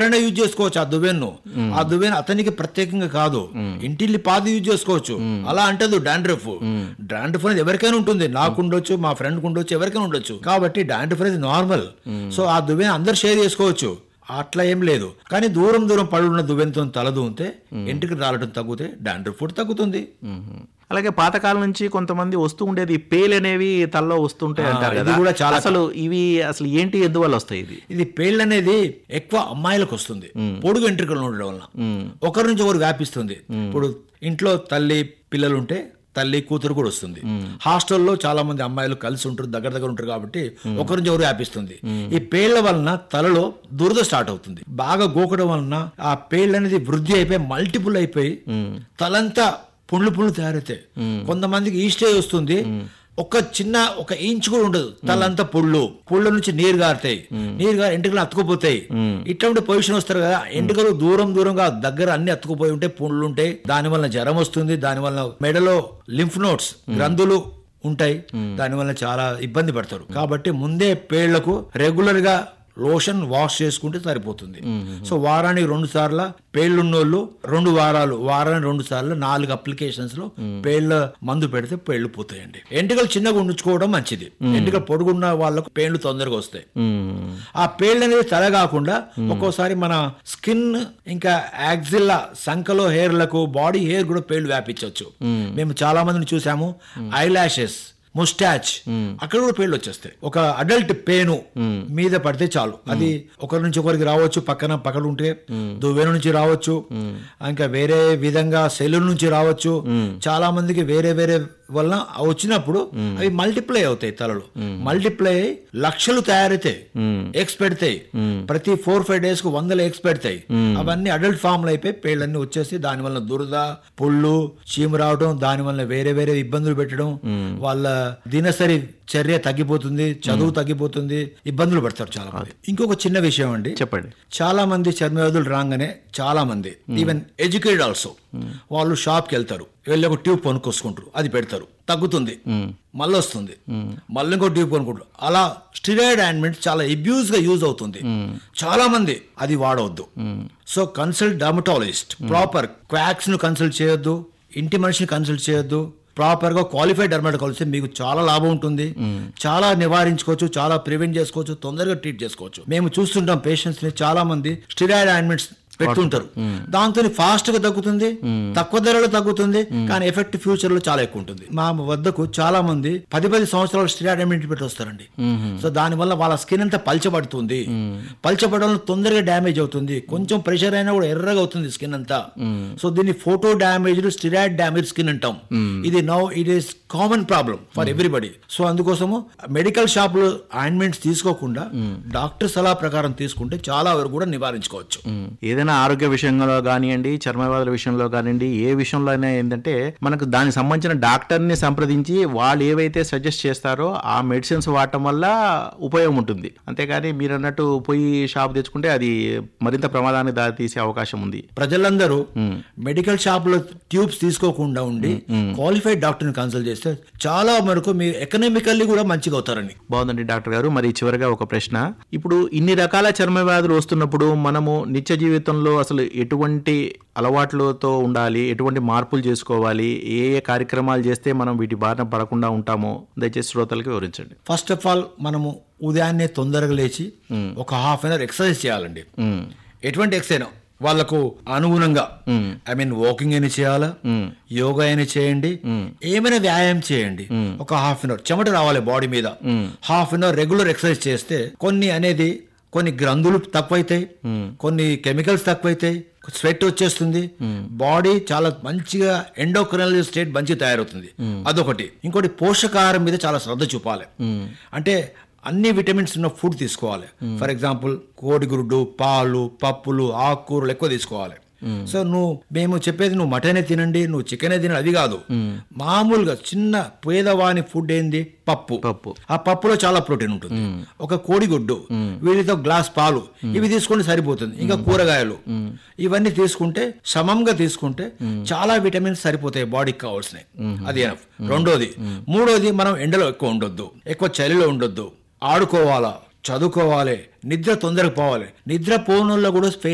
ఎక్కడైనా యూజ్ చేసుకోవచ్చు ఆ దువ్వెన్ను ఆ దువ్వెన అతనికి ప్రత్యేకంగా కాదు ఇంటిల్లి పాది యూజ్ చేసుకోవచ్చు అలా అంటదు డాండ్రఫ్ డాండ్రఫ్ అనేది ఎవరికైనా ఉంటుంది నాకు ఉండొచ్చు మా ఫ్రెండ్ ఉండొచ్చు ఎవరికైనా ఉండొచ్చు కాబట్టి డాండ్రఫ్ అనేది నార్మల్ సో ఆ దువ్వెన అందరు షేర్ చేసుకోవచ్చు అట్లా ఏం లేదు కానీ దూరం దూరం పళ్ళున్న దువ్వెనతో తల దూంతే ఇంటికి రాలటం తగ్గితే డాండ్రఫ్ కూడా తగ్గుతుంది మ్మ్. అలాగే పాతకాలం నుంచి కొంతమంది వస్తూ ఉండేది పేలు అనేవి తలలో వస్తుంటాయి అంటారు ఇది కదా కూడా చాలా- అసలు ఇవి అసలు ఏంటి ఎందువల్ల వస్తాయి ఇది ఇది పేళ్ళు అనేది ఎక్కువ అమ్మాయిలకు వస్తుంది పొడుగు వెంట్రుకలు ఉండడం వలన ఒకరి నుంచి ఒకరు వ్యాపిస్తుంది ఇప్పుడు ఇంట్లో తల్లి పిల్లలు ఉంటే తల్లి కూతురు కూడా వస్తుంది హాస్టల్లో చాలా మంది అమ్మాయిలు కలిసి ఉంటారు దగ్గర దగ్గర ఉంటారు కాబట్టి ఒకరి నుంచి ఒకరు వ్యాపిస్తుంది ఈ పేళ్ల వలన తలలో దురద స్టార్ట్ అవుతుంది బాగా గోకడం వలన ఆ పేళ్ళు అనేది వృద్ధి అయిపోయి మల్టిపుల్ అయిపోయి తలంతా పుండ్లు పుండ్లు తయారవుతాయి కొంతమందికి ఈ స్టేజ్ వస్తుంది ఒక చిన్న ఒక ఇంచ్ కూడా ఉండదు తలంతా పుళ్ళు పుళ్ళ నుంచి నీరు గారుతాయి నీరు గారి ఎంటుకలు అతుకుపోతాయి ఇట్లాంటి పొజిషన్ వస్తారు కదా ఎంటుకలు దూరం దూరంగా దగ్గర అన్ని అతుకుపోయి ఉంటే పుండ్లు ఉంటాయి దాని వలన జ్వరం వస్తుంది దాని వలన మెడలో లింఫ్ నోట్స్ గ్రంథులు ఉంటాయి దాని వలన చాలా ఇబ్బంది పడతారు కాబట్టి ముందే పేళ్లకు రెగ్యులర్ గా లోషన్ వాష్ చేసుకుంటే సరిపోతుంది సో వారానికి రెండు సార్లు పేళ్ళున్నోళ్ళు రెండు వారాలు వారానికి రెండు సార్లు నాలుగు అప్లికేషన్స్ లో పేళ్ళ మందు పెడితే పేళ్లు పోతాయండి ఎంటికలు చిన్నగా ఉంచుకోవడం మంచిది ఎంటికలు పొడుగున్న వాళ్ళకు పేళ్లు తొందరగా వస్తాయి మ్మ్. ఆ పేళ్ళు అనేది తల కాకుండా ఒక్కోసారి మన స్కిన్ ఇంకా యాక్సిల్లా సంకలో హెయిర్లకు బాడీ హెయిర్ కూడా పేళ్ళు వ్యాపించవచ్చు మేము చాలా మందిని చూసాము ఐ లాషెస్ ముస్టాచ్ అక్కడ కూడా పేర్లు వచ్చేస్తాయి ఒక అడల్ట్ పేను మీద పడితే చాలు అది ఒకరి నుంచి ఒకరికి రావచ్చు పక్కన పక్కన ఉంటే దువ్వెన నుంచి రావచ్చు ఇంకా వేరే విధంగా సెల్లుల నుంచి రావచ్చు చాలా మందికి వేరే వేరే వలన వచ్చినప్పుడు అవి మల్టిప్లై అవుతాయి తలలు మల్టిప్లై అయ్యి లక్షలు తయారైతాయి ఎగ్స్ పెడతాయి ప్రతి ఫోర్ ఫైవ్ డేస్ కు వందల ఎగ్స్ పెడతాయి అవన్నీ అడల్ట్ ఫామ్ అయిపోయి పేళ్ళన్నీ వచ్చేసి దాని వల్ల దురద పుళ్ళు చీము రావడం దాని వల్ల వేరే వేరే ఇబ్బందులు పెట్టడం వాళ్ళ దినసరి చర్య తగ్గిపోతుంది చదువు తగ్గిపోతుంది ఇబ్బందులు పడతారు చాలా మంది ఇంకొక చిన్న విషయం అండి చెప్పండి చాలా మంది చర్మ వ్యాధులు రాగానే చాలా మంది ఈవెన్ ఎడ్యుకేటెడ్ ఆల్సో వాళ్ళు షాప్కి వెళ్తారు వెళ్ళి ఒక ట్యూబ్ కొనుక్కొసుకుంటారు అది పెడతారు తగ్గుతుంది మళ్ళీ వస్తుంది మళ్ళీ ఇంకో ట్యూబ్ కొనుక్కుంటారు అలా స్టిరాయిడ్ ఆయింట్మెంట్ చాలా అబ్యూజ్ గా యూజ్ అవుతుంది చాలా మంది అది వాడవద్దు so consult dermatologist proper quacks ను కన్సల్ట్ చేయొద్దు ఇంటి మనిషిని కన్సల్ట్ చేయొద్దు ప్రాపర్ గా క్వాలిఫైడ్ డర్మటాలజిస్ట్ మీకు చాలా లాభం ఉంటుంది చాలా నివారించుకోవచ్చు చాలా ప్రివెంట్ చేసుకోవచ్చు తొందరగా ట్రీట్ చేసుకోవచ్చు మేము చూస్తుంటాం పేషెంట్స్ ని చాలా మంది స్టిరాయిడ్ ఆయింట్మెంట్స్ పెడుతుంటారు దాంతో ఫాస్ట్ గా తగ్గుతుంది తక్కువ ధరలో తగ్గుతుంది కానీ ఎఫెక్ట్ ఫ్యూచర్ లో చాలా ఎక్కువ ఉంటుంది మా వద్దకు చాలా మంది పది పది సంవత్సరాలు స్టిరాయిడ్ ఆయింట్మెంట్ పెట్టి వస్తారండి సో దాని వల్ల వాళ్ళ స్కిన్ అంతా పల్చబడుతుంది పల్చబడడం వల్ల తొందరగా డ్యామేజ్ అవుతుంది కొంచెం ప్రెషర్ అయినా కూడా ఎర్రగా అవుతుంది స్కిన్ అంతా సో దీన్ని photo damage steroid damage skin అంటాం ఇది now it is common problem for everybody so అందుకోసము మెడికల్ షాప్ లో ఆయింట్మెంట్స్ తీసుకోకుండా డాక్టర్ సలహా ప్రకారం తీసుకుంటే చాలా వరకు కూడా నివారించుకోవచ్చు మ్మ్. ఏదైనా ఆరోగ్య విషయంలో కానివ్వండి చర్మ వ్యాధుల విషయంలో కానివ్వండి ఏ విషయంలో అయినా ఏంటంటే మనకు దానికి సంబంధించిన డాక్టర్ని సంప్రదించి వాళ్ళు ఏవైతే సజెస్ట్ చేస్తారో ఆ మెడిసిన్స్ వాడటం వల్ల ఉపయోగం ఉంటుంది అంతేగాని మీరు అన్నట్టు పోయి షాప్ తెచ్చుకుంటే అది మరింత ప్రమాదానికి దారి తీసే అవకాశం ఉంది ప్రజలందరూ మెడికల్ షాప్ లో ట్యూబ్స్ తీసుకోకుండా ఉండి క్వాలిఫైడ్ డాక్టర్ ని కన్సల్ట్ చేస్తే చాలా వరకు మీరు ఎకనామికల్లీ కూడా మంచిగా అవుతారని బాగుందండి డాక్టర్ గారు మరి చివరిగా ఒక ప్రశ్న ఇప్పుడు ఇన్ని రకాల చర్మ వ్యాధులు వస్తున్నప్పుడు మనము నిత్య జీవితంలో అసలు ఎటువంటి అలవాట్లతో ఉండాలి ఎటువంటి మార్పులు చేసుకోవాలి ఏ ఏ కార్యక్రమాలు చేస్తే మనం వీటి బారిన పడకుండా ఉంటామో దయచేసి శ్రోతలకు వివరించండి ఫస్ట్ ఆఫ్ ఆల్ మనము ఉదయాన్నే తొందరగా లేచి ఒక హాఫ్ అన్ అవర్ ఎక్సర్సైజ్ చేయాలండి మ్మ్. ఎటువంటి ఎక్సైజ్ వాళ్ళకు అనుగుణంగా ఐ మీన్ వాకింగ్ అయినా చేయాలా యోగా అయినా చేయండి ఏమైనా వ్యాయామం చేయండి ఒక హాఫ్ అన్ అవర్ చెమట రావాలి బాడీ మీద half an hour regular exercise చేస్తే కొన్ని అనేది కొన్ని గ్రంథులు తక్కువైతాయి కొన్ని కెమికల్స్ తక్కువైతాయి స్వెట్ వచ్చేస్తుంది బాడీ చాలా మంచిగా ఎండోక్రినల్ స్టేట్ మంచిగా తయారవుతుంది అదొకటి ఇంకోటి పోషకాహారం మీద చాలా శ్రద్ధ చూపాలి అంటే అన్ని విటమిన్స్ ఉన్న ఫుడ్ తీసుకోవాలి ఫర్ ఎగ్జాంపుల్ కోడిగుడ్డు పాలు పప్పులు ఆకుకూరలు ఎక్కువ తీసుకోవాలి సో నువ్వు మేము చెప్పేది నువ్వు మటనే తినండి నువ్వు చికెనే తినండి అది కాదు మామూలుగా చిన్న పేదవాని ఫుడ్ ఏంది పప్పు పప్పు. ఆ పప్పులో చాలా ప్రోటీన్ ఉంటుంది ఒక కోడిగుడ్డు వీటితో గ్లాస్ పాలు ఇవి తీసుకుంటే సరిపోతుంది ఇంకా కూరగాయలు ఇవన్నీ తీసుకుంటే సమంగా తీసుకుంటే చాలా విటమిన్స్ సరిపోతాయి బాడీకి కావాల్సినవి అది ఎనఫ్ రెండోది మూడోది మనం ఎండలో ఎక్కువ ఉండొద్దు ఎక్కువ చలిలో ఉండొద్దు ఆడుకోవాలా చదువుకోవాలి నిద్ర తొందరగా పోవాలి నిద్ర పోనుల్లో కూడా